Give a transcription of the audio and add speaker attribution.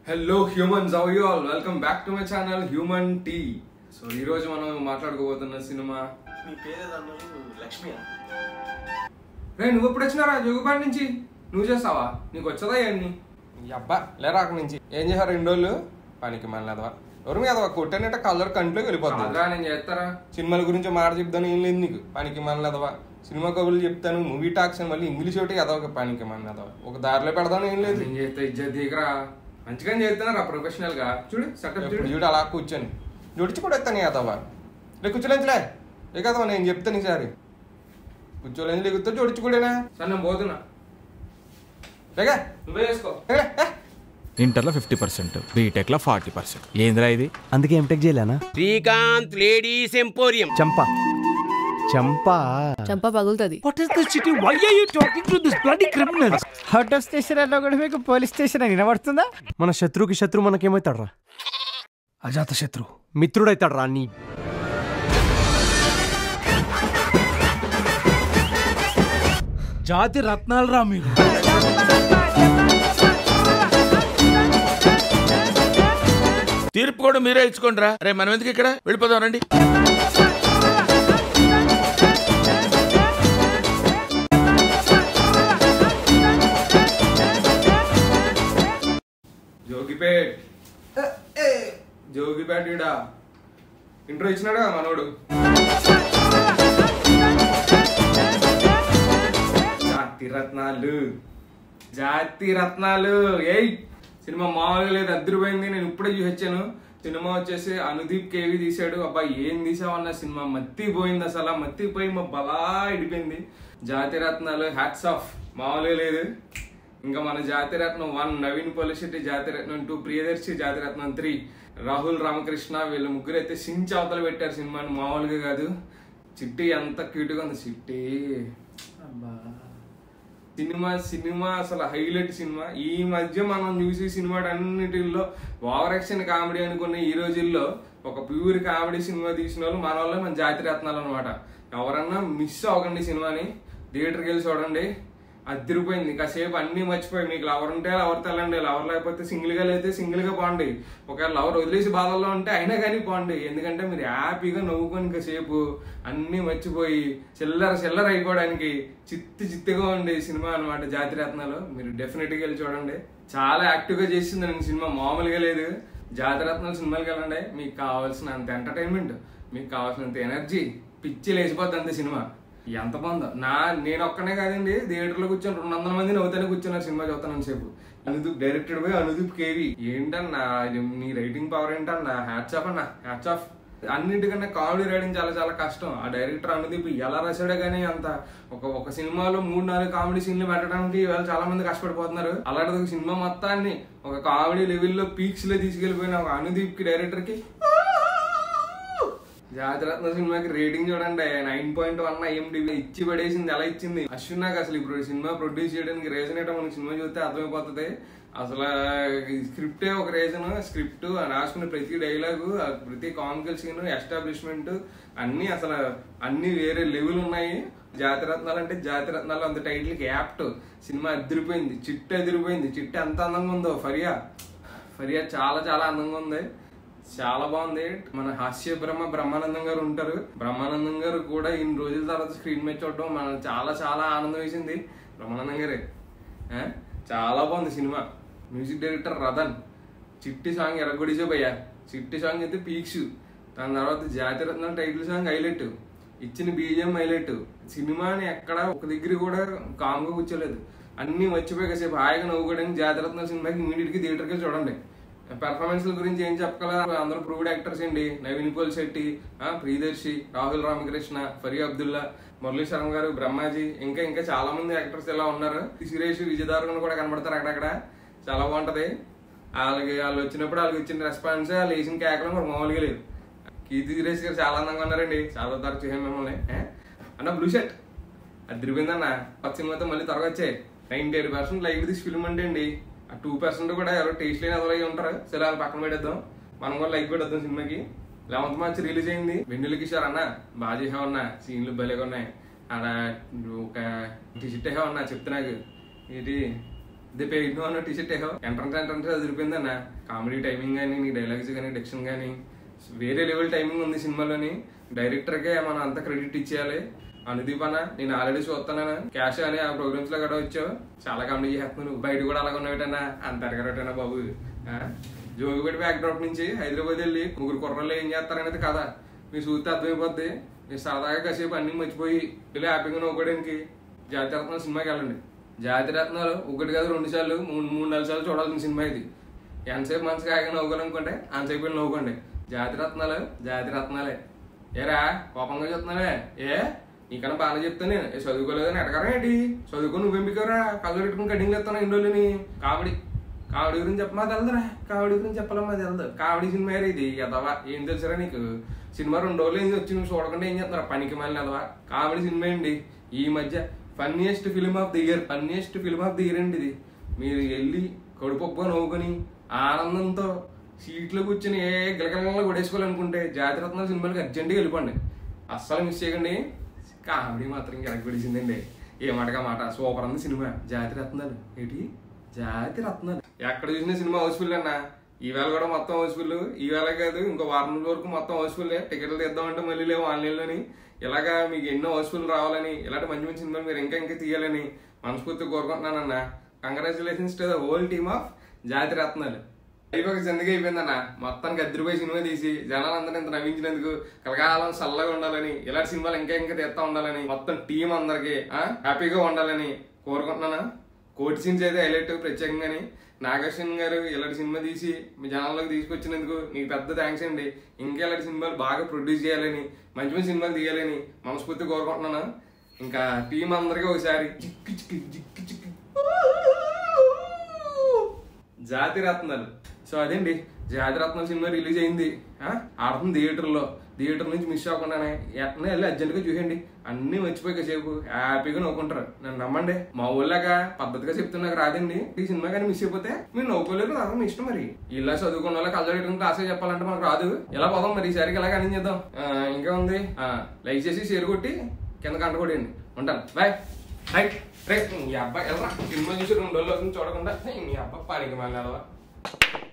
Speaker 1: Hello humans how you all welcome back to my channel human T so ఈ రోజు మనం మాట్లాడుకోబోతున్న cinema
Speaker 2: మీ పేరేదన్నారు లక్ష్మి
Speaker 1: రే నువ్వు ఎప్పుడు వచ్చినారా జోగుపాటి నుంచి నువ్వు చేస్తావా నీకు వచ్చదా ఏంటి అబ్బా లేరా అక్కడి నుంచి ఏం చేశారు రెండు రోజులు పనికి మన ఎదవా ఎవరు మీద కొట్టనేట కలర్ కంట్లోకి వెళ్ళిపోతుంది అదా నేను చేస్తారా సినిమాల గురించి మాట చెప్తాను ఏం లేదు నీకు పనికి మన ఎదవా సినిమా కబుర్లు చెప్తాను మూవీ టాక్స్ అని మళ్ళీ ఇంగ్లీష్ ఒకటి ఎదవ పనికి మన ఎదవా ఒక దారిలో పెడతాను ఏం లేదు నేను చేస్తే ఇజ్జత్ దిగరా మంచిగా చేస్తున్నారా ప్రొఫెషనల్ గా చూడు సెటప్ చూడు చూడు అలా కూర్చొని జుడిచి కూడా ఎత్తాను ఎదవా రే కూర్చోలేంచలే ఏ కదవా నేను చెప్తాను ఈసారి కూర్చోలేదు లేకపోతే జోడించి కూడానా సరే నేను పోతున్నా లేగా నువ్వే చేసుకో లేగా, ఏ.
Speaker 3: ఇంటర్లో ఫిఫ్టీ పర్సెంట్ బీటెక్లో ఫార్టీ పర్సెంట్ ఏందిరా ఇది
Speaker 4: అందుకే ఎంటెక్ చేయలేనా
Speaker 5: శ్రీకాంత్ లేడీస్ ఎంపోరియం
Speaker 4: చంప చంప
Speaker 6: చంప పగులుతుంది
Speaker 7: What is the city? Why are you talking to this bloody criminals?
Speaker 4: Out of station అన్నా కూడా మీకు పోలీస్ స్టేషన్ అని వినబడుతుందా మన శత్రువుకి శత్రువు మనకేమవుతాడు రా
Speaker 7: అజాత శత్రు
Speaker 4: మిత్రుడైతాడు రా నీ
Speaker 7: జాతి రత్నాలు రా మీరు
Speaker 5: తీర్పు కూడా మీరే ఇచ్చుకోండి రా రే మనం ఎందుకు ఇక్కడ వెళ్ళిపోదాం రండి
Speaker 1: జోగిపేట్ ఏ, ఏ, జోగిపేట్ ఈడ ఇంట్రో ఇచ్చినాడు కదా మనోడు జాతి రత్నాలు జాతి రత్నాలు ఏయ్ సినిమా మామూలుగా లేదు అద్దరిపోయింది నేను ఇప్పుడే చూసొచ్చాను సినిమా వచ్చేసి అనుదీప్ కేవి తీశాడు అబ్బా ఏం తీసావన్న సినిమా మత్తి పోయింది అసలు ఆ మత్తి పోయి మా బలా ఇడిపోయింది జాతి రత్నాలు హ్యాట్స్ ఆఫ్ మామూలుగా లేదు ఇంకా మన Jathiratnam one Naveen Polishetty Jathiratnam two Priyadarshi Jathiratnam three Rahul Ramakrishna వీళ్ళ ముగ్గురు అయితే సించి అవతలు పెట్టారు సినిమాని మామూలుగా కాదు చిట్టి ఎంత క్యూట్గా ఉంది చిట్టి అబ్బా సినిమా సినిమా అసలు హైలైట్ సినిమా ఈ మధ్య మనం చూసే సినిమా అన్నిటిల్లో ఓవర్ యాక్షన్ కామెడీ అనుకున్న ఈ రోజుల్లో ఒక ప్యూర్ కామెడీ సినిమా తీసిన వాళ్ళు మన వాళ్ళే మన జాతి రత్నాలు అనమాట ఎవరన్నా మిస్ అవ్వకండి సినిమాని థియేటర్కి వెళ్ళి చూడండి అదిరిపోయింది కాసేపు అన్ని మర్చిపోయి మీకు లవర్ ఉంటే లవర్తో వెళ్ళండి లవర్ లేకపోతే సింగిల్ గా అయితే సింగిల్ గా పోండి ఒకవేళ లవర్ వదిలేసి బాధల్లో ఉంటే అయినా కానీ పోండి ఎందుకంటే మీరు హ్యాపీగా నవ్వుకొని కాసేపు అన్ని మర్చిపోయి చిల్లర చిల్లర అయిపోవడానికి చిత్తి చిత్తుగా ఉండే సినిమా అనమాట జాతిరత్నాలు మీరు డెఫినెట్ గా వెళ్ళి చూడండి చాలా యాక్టివ్ గా చేసింది నేను సినిమా మామూలుగా లేదు జాతిరత్నాలు సినిమాకి వెళ్ళండి మీకు కావాల్సినంత ఎంటర్టైన్మెంట్ మీకు కావాల్సినంత ఎనర్జీ పిచ్చి లేచిపోద్ది అంతే సినిమా ఎంత బాగుందో నా నేను ఒక్కనే కాదండి థియేటర్లో కూర్చొని రెండు వందల మంది నవ్వుతానే కూర్చున్నారు సినిమా చూస్తాను సేపు Anudeep directed by Anudeep K V ఏంటన్నా ఇది నీ రైటింగ్ పవర్ ఏంటన్నా హ్యాట్స్ ఆఫ్ అన్న హ్యాట్స్ ఆఫ్ అన్నిటికన్నా కామెడీ రైటింగ్ చాలా చాలా కష్టం ఆ డైరెక్టర్ అనుదీప్ ఎలా రాశాడే కానీ అంత ఒక ఒక సినిమాలో మూడు నాలుగు కామెడీ సీన్లు పెట్టడానికి ఇవాళ చాలా మంది కష్టపడిపోతున్నారు అలాంటి ఒక సినిమా మొత్తాన్ని ఒక కామెడీ లెవెల్లో పీక్స్ లో తీసుకెళ్లిపోయిన ఒక అనుదీప్ కి డైరెక్టర్ కి జాతిరత్న సినిమాకి రేటింగ్ చూడండి నైన్ పాయింట్ వన్ ఐఎండిబి ఇచ్చి పడేసింది ఎలా ఇచ్చింది అశ్విన్ నాకు అసలు ఇప్పుడు సినిమా ప్రొడ్యూస్ చేయడానికి రీజన్ ఏంటో మనకి సినిమా చూస్తే అర్థమైపోతుంది అసలు స్క్రిప్టే ఒక రీజన్ స్క్రిప్ట్ రాసుకునే ప్రతి డైలాగు ప్రతి కామికల్ సీన్ ఎస్టాబ్లిష్మెంట్ అన్ని అసలు అన్ని వేరే లెవెల్ ఉన్నాయి జాతిరత్నాలు అంటే జాతిరత్నాలు అంత టైటిల్కి యాప్ట్ సినిమా అదిరిపోయింది చిట్టు అదిరిపోయింది చిట్టు ఎంత అందంగా ఉందో ఫరియా ఫరియా చాలా చాలా అందంగా ఉంది చాలా బాగుంది మన హాస్య బ్రహ్మ బ్రహ్మానందం గారు ఉంటారు బ్రహ్మానందం గారు కూడా ఇన్ని రోజుల తర్వాత స్క్రీన్ మీద చూడడం మన చాలా చాలా ఆనందం వేసింది బ్రహ్మానందం గారే ఆ? చాలా బాగుంది సినిమా మ్యూజిక్ డైరెక్టర్ రతన్ చిట్టి సాంగ్ ఎరగొడిసే భయ్యా చిట్టి సాంగ్ అయితే పీక్స్ దాని తర్వాత జాతిరత్నం టైటిల్ సాంగ్ హైలైట్ ఇచ్చిన బీజిఎం హైలైట్ సినిమాని ఎక్కడ ఒక దగ్గర కూడా కామ్గా కూర్చోలేదు అన్ని మర్చిపోయి కాసేపు హాయిగా నవ్వుకోవడానికి జాతిరత్నం సినిమాకి ఇమీడియట్ గా థియేటర్కి వెళ్ళి చూడండి పెర్ఫార్మెన్స్ గురించి ఏం చెప్పగల అందరూ ప్రూవ్డ్ యాక్టర్స్ అండి నవీన్ పోల్ శెట్టి ఆ, ప్రియదర్శి రాహుల్ రామకృష్ణ ఫరీ అబ్దుల్లా మురళీ శర్మ గారు బ్రహ్మాజీ ఇంకా ఇంకా చాలా మంది యాక్టర్స్ ఇలా ఉన్నారు సురేష్ విజయదారుని కూడా కనబడతారు అక్కడక్కడ చాలా బాగుంటది వాళ్ళకి వాళ్ళు వచ్చినప్పుడు వాళ్ళకి ఇచ్చిన రెస్పాన్స్ వాళ్ళు వేసిన కేకలు మరి మామూలుగా లేదు కీర్తి సురేష్ గారు చాలా అందంగా ఉన్నారండి చాలా తరచు చూసాం మిమ్మల్ని ఏ? అన్న బ్లూ షర్ట్ అది తిరిగిందన్న కొత్త సినిమాతో మళ్ళీ త్వరగా వచ్చాయి నైన్టీ ఎయిట్ పర్సెంట్ లైక్ తీసి ఫిల్మ్ అంటే అండి ఆ టూ పర్సెంట్ కూడా ఎవరో టేస్ట్ లేని అదలై ఉంటారు సరే వాళ్ళు పక్కన పెట్టేద్దాం మనం కూడా లైక్ పెట్టేద్దాం సినిమాకి లెవెంత్ మార్చ్ రిలీజ్ అయింది వెన్నెల కిషోర్ అన్న బాగా చేసామన్నా సీన్లు భలేగా ఉన్నాయి ఆడ ఒక టిషర్ట్ ఉన్నా చెప్తే నాకు ఇది ఇది పెయిట్ అన్న టీ షర్ట్ ఏహో ఎంట్రన్స్ ఎంట్రన్స్ అదిరిపోయింది అన్న కామెడీ టైమింగ్ కానీ నీ డైలాగ్స్ కానీ డిక్షన్ కానీ వేరే లెవెల్ టైమింగ్ ఉంది సినిమాలోని డైరెక్టర్కే మనం అంత క్రెడిట్ ఇచ్చేయాలి అనుదీప్ అన్న నేను ఆల్రెడీ చూస్తాను క్యాష్ అని ఆ ప్రోగ్రామ్స్ లో కూడా వచ్చావు చాలా కామెడీ చేస్తున్నాను బయట కూడా అలాగ ఉన్నావిటన్నా అంత అడగరటన్నా బాబు ఆ? జోగిపేట బ్యాక్ డ్రాప్ నుంచి హైదరాబాద్ వెళ్ళి ముగ్గురు కుర్రలు ఏం చేస్తారనేది కదా మీరు చూస్తే అర్థమైపోద్ది మీరు సరదాగా కాసేపు అన్ని మర్చిపోయి వెళ్ళి హ్యాపీగా నవ్వుకోవడానికి జాతిరత్నాలు సినిమాకి వెళ్ళండి జాతిరత్నాలు ఒకటి కాదు రెండు సార్లు మూడు మూడు నాలుగు సార్లు చూడాల్సిన సినిమా ఇది ఎంతసేపు మనసుకి ఆగి నవ్వుకోవాలనుకుంటే అంతసేపు వెళ్ళి నవ్వుకోండి జాతిరత్నాలు జాతిరత్నాలే ఏరా కోపంగా చెప్తున్నావే ఏ నీకన్నా బాగానే చెప్తాను నేను ఏ చదువుకోలేదని ఎడగరా ఏంటి చదువుకో నువ్వు ఎంపికరా కళ్ళు పెట్టుకుని కటింగ్ ఎత్తాను ఎన్ని రోజులని కామెడీ కామెడీ గురించి చెప్పమా తెలదురా కామెడీ గురించి చెప్పాలమ్మా తెలదు కామెడీ సినిమా ఏరా ఇది ఎదవా ఏం తెలుసురా నీకు సినిమా రెండు రోజులు ఏం వచ్చి నువ్వు చూడకుండా ఏం చేస్తున్నారు పనికి మళ్ళీ ఎదవా కామెడీ సినిమా అండి ఈ మధ్య funniest film of the year funniest film of the year అండి ఇది మీరు వెళ్ళి కడుపొప్పుగా నవ్వుకొని ఆనందంతో సీట్లో కూర్చొని ఏ గిలగలలో కొడేసుకోవాలనుకుంటే జాతిరత్నాల సినిమాలకి అర్జెంట్గా వెళ్ళిపోండి అస్సలు మిస్ చేయకండి కామెడీ మాత్రం గిడకబడిసిందండి ఏ మాటగా మాట సూపర్ ఉంది సినిమా జాతి రత్నాలు ఏంటి జాతి రత్నాలు ఎక్కడ చూసిన సినిమా హౌస్ఫుల్ అన్న ఈవేళ కూడా మొత్తం హౌస్ఫుల్ ఈవేళ కాదు ఇంకో వారం రోజుల వరకు మొత్తం హౌస్ఫుల్ టికెట్లు తీద్దామంటే మళ్ళీ లేవు ఆన్లైన్లోని ఇలాగా మీకు ఎన్నో హౌస్ఫుల్ రావాలని ఇలాంటి మంచి మంచి సినిమాలు మీరు ఇంకా ఇంకా తీయాలని మనస్ఫూర్తిగా కోరుకుంటున్నానన్న congratulations to the whole team of జాతి రత్నాలు అయిపోయి జిందగీ అయిపోయిందన్న మొత్తానికి అద్దరిపోయి సినిమా తీసి జనాలందరూ ఇంత నవ్వించినందుకు కలకాలం చల్లగా ఉండాలని ఇలాంటి సినిమాలు ఇంకా ఇంకా తీస్తా ఉండాలని మొత్తం టీం అందరికి హ్యాపీగా ఉండాలని కోరుకుంటున్నాను కోటి సీన్స్ అయితే హైలైట్ ప్రత్యేకంగాని నాగర్షణ్ గారు ఇలాంటి సినిమా తీసి మీ జనాల్లోకి తీసుకొచ్చినందుకు నీకు పెద్ద థ్యాంక్స్ అండి ఇంకా ఇలాంటి సినిమాలు బాగా ప్రొడ్యూస్ చేయాలని మంచి మంచి సినిమాలు తీయాలని మనస్ఫూర్తిగా కోరుకుంటున్నాను ఇంకా టీం అందరికీ ఒకసారి చిక్కి చిక్కి చిక్కి చిక్కి జాతి రత్నాలు సో అదేండి జాతి రత్నాలు సినిమా రిలీజ్ అయింది ఆ? ఆడుతుంది థియేటర్లో థియేటర్ నుంచి మిస్ అవ్వకుండానే ఎట్లా వెళ్ళి అర్జెంట్గా చూసేయండి అన్ని మర్చిపోయి కాసేపు హ్యాపీగా నవ్వుకుంటారు నన్ను నమ్మండి మా ఊళ్ళగా పద్ధతిగా చెప్తున్నా నాకు రాదండి ఈ సినిమా కానీ మిస్ అయిపోతే మీరు నవ్వుకోలేరు అదే మీ ఇష్టం మరి ఇలా చదువుకున్న వాళ్ళకి కళ్ళ క్లాసే చెప్పాలంటే మనకు రాదు ఇలా పోదాం మరి ఈసారికి ఇలా కానీ చేద్దాం ఆ, ఇంకా ఉంది ఆ, లైక్ చేసి షేర్ కొట్టి కింద కంట కొట్టండి ఉంటాను బాయ్ రైట్ రైట్ మీ అబ్బాయి ఎలా సినిమా చూసి రెండు రోజులు అవుతుంది చూడకుండా మీ అబ్బాయి పనికి మళ్ళీ